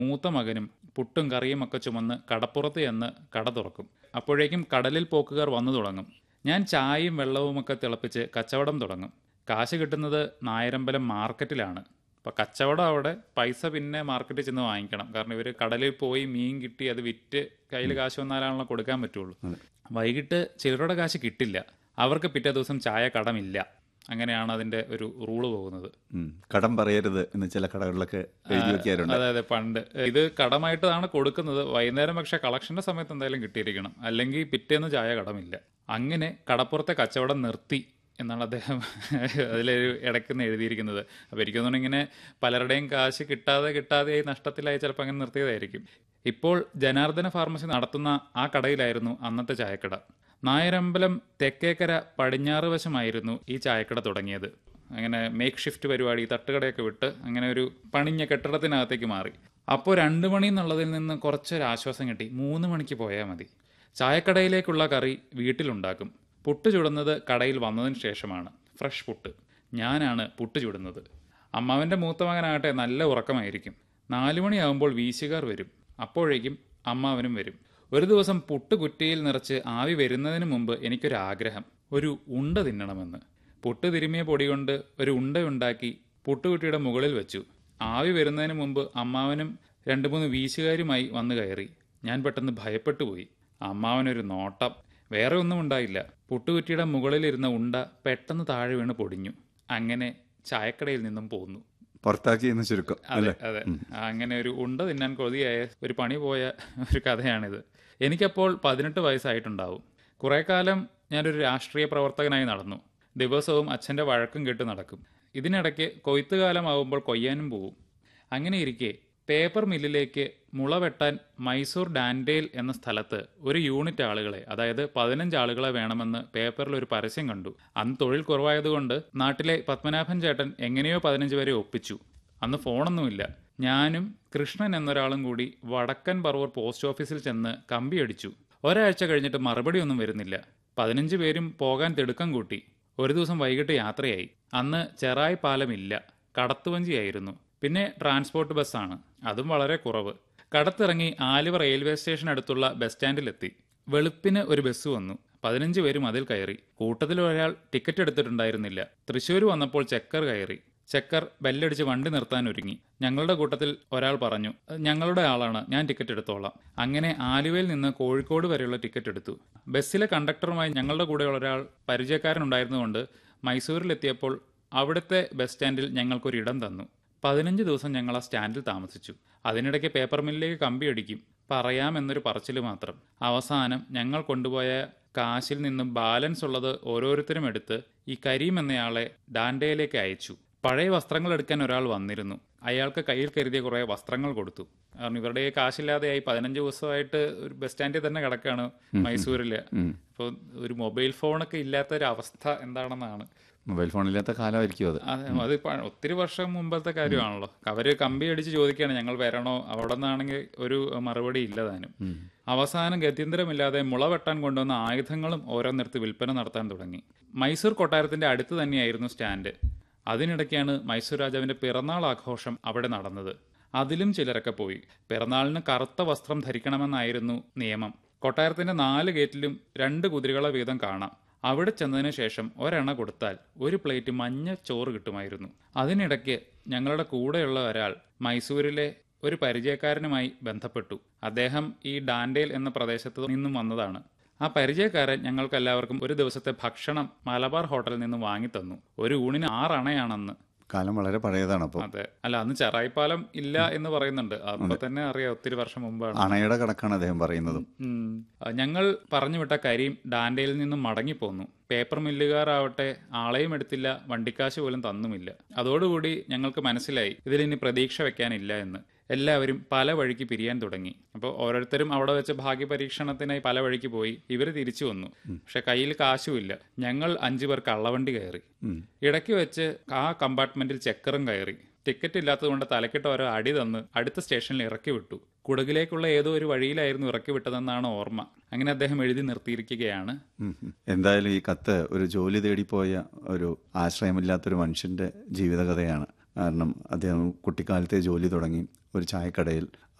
മൂത്ത മകനും പുട്ടും കറിയും ഒക്കെ ചുമന്ന് കടപ്പുറത്ത് ചെന്ന് കട തുറക്കും അപ്പോഴേക്കും കടലിൽ പോക്കുകാർ വന്നു തുടങ്ങും ഞാൻ ചായയും വെള്ളവുമൊക്കെ തിളപ്പിച്ച് കച്ചവടം തുടങ്ങും കാശ് കിട്ടുന്നത് നായരമ്പലം മാർക്കറ്റിലാണ് അപ്പോൾ കച്ചവടം അവിടെ പൈസ പിന്നെ മാർക്കറ്റിൽ ചെന്ന് വാങ്ങിക്കണം കാരണം ഇവർ കടലിൽ പോയി മീൻ കിട്ടി അത് വിറ്റ് കയ്യിൽ കാശ് വന്നാലാണല്ലോ കൊടുക്കാൻ പറ്റുള്ളൂ വൈകിട്ട് ചിലരുടെ കാശ് കിട്ടില്ല അവർക്ക് പിറ്റേ ദിവസം ചായ കടമില്ല അങ്ങനെയാണ് അതിന്റെ ഒരു റൂള് പോകുന്നത് ഉം. കടം പറയരുത് എന്ന് ചില കടകളിലൊക്കെ എഴുതി വെക്കാറുണ്ട് അതെ അതെ പണ്ട് ഇത് കടമായിട്ടാണ് കൊടുക്കുന്നത് വൈകുന്നേരം പക്ഷെ കളക്ഷന്റെ സമയത്ത് എന്തായാലും കിട്ടിയിരിക്കണം അല്ലെങ്കിൽ പിറ്റേന്ന് ചായ കടമില്ല അങ്ങനെ കടപ്പുറത്തെ കച്ചവടം നിർത്തി എന്നാണ് അദ്ദേഹം അതിലൊരു ഇടയ്ക്കുന്ന് എഴുതിയിരിക്കുന്നത് അപ്പോൾ എനിക്ക് തോന്നുന്നു ഇങ്ങനെ പലരുടെയും കാശ് കിട്ടാതെ കിട്ടാതെയായി നഷ്ടത്തിലായി ചിലപ്പോൾ അങ്ങനെ നിർത്തിയതായിരിക്കും ഇപ്പോൾ ജനാർദ്ദന ഫാർമസി നടത്തുന്ന ആ കടയിലായിരുന്നു അന്നത്തെ ചായക്കട നായരമ്പലം തെക്കേക്കര പടിഞ്ഞാറ് വശമായിരുന്നു ഈ ചായക്കട തുടങ്ങിയത് അങ്ങനെ മേക്ക് ഷിഫ്റ്റ് പരിപാടി തട്ടുകടയൊക്കെ വിട്ട് അങ്ങനെ ഒരു പണിഞ്ഞ കെട്ടിടത്തിനകത്തേക്ക് മാറി അപ്പോൾ രണ്ട് മണി എന്നുള്ളതിൽ നിന്ന് കുറച്ചൊരു ആശ്വാസം കിട്ടി മൂന്ന് മണിക്ക് പോയാൽ മതി ചായക്കടയിലേക്കുള്ള കറി വീട്ടിലുണ്ടാക്കും പുട്ട് ചുടുന്നത് കടയിൽ വന്നതിന് ശേഷമാണ് ഫ്രഷ് പുട്ട് ഞാനാണ് പുട്ട് ചുടുന്നത് അമ്മാവൻ്റെ മൂത്ത മകനാകട്ടെ നല്ല ഉറക്കമായിരിക്കും നാലു മണിയാകുമ്പോൾ വീശുകാർ വരും അപ്പോഴേക്കും അമ്മാവനും വരും ഒരു ദിവസം പുട്ട് കുറ്റിയിൽ നിറച്ച് ആവി വരുന്നതിന് മുമ്പ് എനിക്കൊരാഗ്രഹം ഒരു ഉണ്ട തിന്നണമെന്ന് പുട്ട് തിരുമിയ പൊടി കൊണ്ട് ഒരു ഉണ്ടയുണ്ടാക്കി പുട്ടുകുറ്റിയുടെ മുകളിൽ വെച്ചു ആവി വരുന്നതിന് മുമ്പ് അമ്മാവനും രണ്ട് മൂന്ന് വീശുകാരുമായി വന്നു കയറി ഞാൻ പെട്ടെന്ന് ഭയപ്പെട്ടു പോയി അമ്മാവനൊരു നോട്ടം വേറെ ഒന്നും ഉണ്ടായില്ല പുട്ടുകുറ്റിയുടെ മുകളിലിരുന്ന ഉണ്ട പെട്ടെന്ന് താഴെ വീണ് പൊടിഞ്ഞു അങ്ങനെ ചായക്കടയിൽ നിന്നും പോന്നു പുറത്താക്കി എന്ന് ചുരുക്കം അതെ അല്ലേ അതെ അങ്ങനെ ഒരു ഉണ്ട തിന്നാൻ കൊതിയായ ഒരു പണി പോയ ഒരു കഥയാണിത് എനിക്കപ്പോൾ പതിനെട്ട് വയസ്സായിട്ടുണ്ടാവും കുറേ കാലം ഞാനൊരു രാഷ്ട്രീയ പ്രവർത്തകനായി നടന്നു ദിവസവും അച്ഛൻ്റെ വഴക്കും കേട്ട് നടക്കും ഇതിനിടയ്ക്ക് കൊയ്ത്തുകാലമാവുമ്പോൾ കൊയ്യാനും പോവും അങ്ങനെ ഇരിക്കെ പേപ്പർ മില്ലിലേക്ക് മുള വെട്ടാൻ മൈസൂർ ഡാൻഡേൽ എന്ന സ്ഥലത്ത് ഒരു യൂണിറ്റ് ആളുകളെ അതായത് പതിനഞ്ച് ആളുകളെ വേണമെന്ന് പേപ്പറിൽ ഒരു പരസ്യം കണ്ടു അന്ന് തൊഴിൽ കുറവായതുകൊണ്ട് നാട്ടിലെ പത്മനാഭൻ ചേട്ടൻ എങ്ങനെയോ പതിനഞ്ച് പേരെ ഒപ്പിച്ചു അന്ന് ഫോണൊന്നുമില്ല ഞാനും കൃഷ്ണൻ എന്നൊരാളും കൂടി വടക്കൻ പറവൂർ പോസ്റ്റ് ഓഫീസിൽ ചെന്ന് കമ്പി അടിച്ചു ഒരാഴ്ച കഴിഞ്ഞിട്ട് മറുപടിയൊന്നും വരുന്നില്ല പതിനഞ്ച് പേരും പോകാൻ തിടുക്കം കൂട്ടി ഒരു ദിവസം വൈകിട്ട് യാത്രയായി അന്ന് ചെറായി പാലമില്ല കടത്തുവഞ്ചിയായിരുന്നു പിന്നെ ട്രാൻസ്പോർട്ട് ബസ്സാണ് അതും വളരെ കുറവ് കടത്തിറങ്ങി ആലുവ റെയിൽവേ സ്റ്റേഷൻ അടുത്തുള്ള ബസ് സ്റ്റാൻഡിലെത്തി വെളുപ്പിന് ഒരു ബസ് വന്നു പതിനഞ്ച് പേരും അതിൽ കയറി കൂട്ടത്തിൽ ഒരാൾ ടിക്കറ്റ് എടുത്തിട്ടുണ്ടായിരുന്നില്ല തൃശ്ശൂർ വന്നപ്പോൾ ചെക്കർ കയറി ചെക്കർ ബെല്ലടിച്ച് വണ്ടി നിർത്താൻ ഒരുങ്ങി ഞങ്ങളുടെ കൂട്ടത്തിൽ ഒരാൾ പറഞ്ഞു ഞങ്ങളുടെ ആളാണ് ഞാൻ ടിക്കറ്റ് എടുത്തോളാം അങ്ങനെ ആലുവയിൽ നിന്ന് കോഴിക്കോട് വരെയുള്ള ടിക്കറ്റ് എടുത്തു ബസ്സിലെ കണ്ടക്ടറുമായി ഞങ്ങളുടെ കൂടെയുള്ള ഒരാൾ പരിചയക്കാരനുണ്ടായിരുന്നുകൊണ്ട് മൈസൂരിലെത്തിയപ്പോൾ അവിടുത്തെ ബസ് സ്റ്റാൻഡിൽ ഞങ്ങൾക്കൊരു ഇടം തന്നു പതിനഞ്ച് ദിവസം ഞങ്ങൾ ആ സ്റ്റാൻഡിൽ താമസിച്ചു അതിനിടയ്ക്ക് പേപ്പർ മില്ലിലേക്ക് കമ്പി അടിക്കും പറയാമെന്നൊരു പറച്ചിൽ മാത്രം അവസാനം ഞങ്ങൾ കൊണ്ടുപോയ കാശിൽ നിന്നും ബാലൻസ് ഉള്ളത് ഓരോരുത്തരും എടുത്ത് ഈ കരീം എന്നയാളെ ഡാൻഡയിലേക്ക് അയച്ചു പഴയ വസ്ത്രങ്ങൾ എടുക്കാൻ ഒരാൾ വന്നിരുന്നു അയാൾക്ക് കയ്യിൽ കരുതിയ കുറേ വസ്ത്രങ്ങൾ കൊടുത്തു കാരണം ഇവരുടെ കയ്യിൽ കാശില്ലാതെയായി പതിനഞ്ച് ദിവസമായിട്ട് ഒരു ബസ് സ്റ്റാൻഡിൽ തന്നെ കിടക്കാണ് മൈസൂരിൽ അപ്പോൾ ഒരു മൊബൈൽ ഫോണൊക്കെ ഇല്ലാത്ത ഒരു അവസ്ഥ എന്താണെന്നാണ് മൊബൈൽ ഫോണില്ലാത്ത കാലമായിരിക്കും അത് അതെ അത് ഇപ്പ ഒത്തിരി വർഷം മുമ്പത്തെ കാര്യമാണല്ലോ അവര് കമ്പി അടിച്ച് ചോദിക്കുകയാണ് ഞങ്ങൾ വരണോ അവിടെ നിന്നാണെങ്കിൽ ഒരു മറുപടി ഇല്ല താനും അവസാനം ഗത്യന്തരമില്ലാതെ മുള വെട്ടാൻ കൊണ്ടുവന്ന ആയുധങ്ങളും ഓരോന്നിടത്ത് വിൽപ്പന നടത്താൻ തുടങ്ങി മൈസൂർ കൊട്ടാരത്തിന്റെ അടുത്ത് തന്നെയായിരുന്നു സ്റ്റാൻഡ് അതിനിടയ്ക്കാണ് മൈസൂർ രാജാവിന്റെ പിറന്നാൾ ആഘോഷം അവിടെ നടന്നത് അതിലും ചിലരൊക്കെ പോയി പിറന്നാളിന് കറുത്ത വസ്ത്രം ധരിക്കണമെന്നായിരുന്നു നിയമം കൊട്ടാരത്തിന്റെ നാല് ഗേറ്റിലും രണ്ട് കുതിരകളെ വീതം കാണാം അവിടെ ചെന്നതിന് ശേഷം ഒരെണ്ണ കൊടുത്താൽ ഒരു പ്ലേറ്റ് മഞ്ഞ ചോറ് കിട്ടുമായിരുന്നു അതിനിടയ്ക്ക് ഞങ്ങളുടെ കൂടെയുള്ള ഒരാൾ മൈസൂരിലെ ഒരു പരിചയക്കാരനുമായി ബന്ധപ്പെട്ടു അദ്ദേഹം ഈ ഡാൻഡേൽ എന്ന പ്രദേശത്ത് നിന്നും വന്നതാണ് ആ പരിചയക്കാരൻ ഞങ്ങൾക്കെല്ലാവർക്കും ഒരു ദിവസത്തെ ഭക്ഷണം മലബാർ ഹോട്ടലിൽ നിന്ന് വാങ്ങിത്തന്നു ഒരു ഊണിന് ആറണയാണെന്ന് കാലം വളരെ പഴയതാണ് അപ്പോൾ അതെ അല്ല അന്ന് ചെറായിപ്പാലം ഇല്ല എന്ന് പറയുന്നുണ്ട് അപ്പൊ തന്നെ അറിയാം ഒത്തിരി വർഷം മുമ്പാണ് അണയുടെ കണക്കാണ് അദ്ദേഹം പറയുന്നതും ഉം. ആ, ഞങ്ങൾ പറഞ്ഞുവിട്ട കരീം ഡാൻഡയിൽ നിന്നും മടങ്ങിപ്പോന്നു പേപ്പർ മില്ലുകാരാവട്ടെ ആളെയും എടുത്തില്ല വണ്ടിക്കാശ് പോലും തന്നുമില്ല അതോടുകൂടി ഞങ്ങൾക്ക് മനസ്സിലായി ഇതിലിനി പ്രതീക്ഷ വെക്കാനില്ല എന്ന് എല്ലാവരും പല വഴിക്ക് പിരിയാൻ തുടങ്ങി അപ്പോൾ ഓരോരുത്തരും അവിടെ വെച്ച് ഭാഗ്യ പരീക്ഷണത്തിനായി പല വഴിക്ക് പോയി ഇവർ തിരിച്ചു വന്നു പക്ഷെ കയ്യിൽ കാശുമില്ല ഞങ്ങൾ അഞ്ചു പേർ കള്ളവണ്ടി കയറി ഇടയ്ക്ക് വെച്ച് ആ കമ്പാർട്ട്മെന്റിൽ ചെക്കറും കയറി ടിക്കറ്റ് ഇല്ലാത്തതുകൊണ്ട് തലക്കിട്ട് ഓരോ അടി തന്ന് അടുത്ത സ്റ്റേഷനിൽ ഇറക്കി വിട്ടു കുടകിലേക്കുള്ള ഏതോ ഒരു വഴിയിലായിരുന്നു ഇറക്കി വിട്ടതെന്നാണ് ഓർമ്മ അങ്ങനെ അദ്ദേഹം എഴുതി നിർത്തിയിരിക്കുകയാണ് ഉം ഉം. എന്തായാലും ഈ കത്ത് ഒരു ജോലി തേടിപ്പോയ ഒരു ആശ്രയമില്ലാത്തൊരു മനുഷ്യന്റെ ജീവിതകഥയാണ് കാരണം അദ്ദേഹം കുട്ടിക്കാലത്തെ ജോലി തുടങ്ങി ഒരു ചായക്കടയിൽ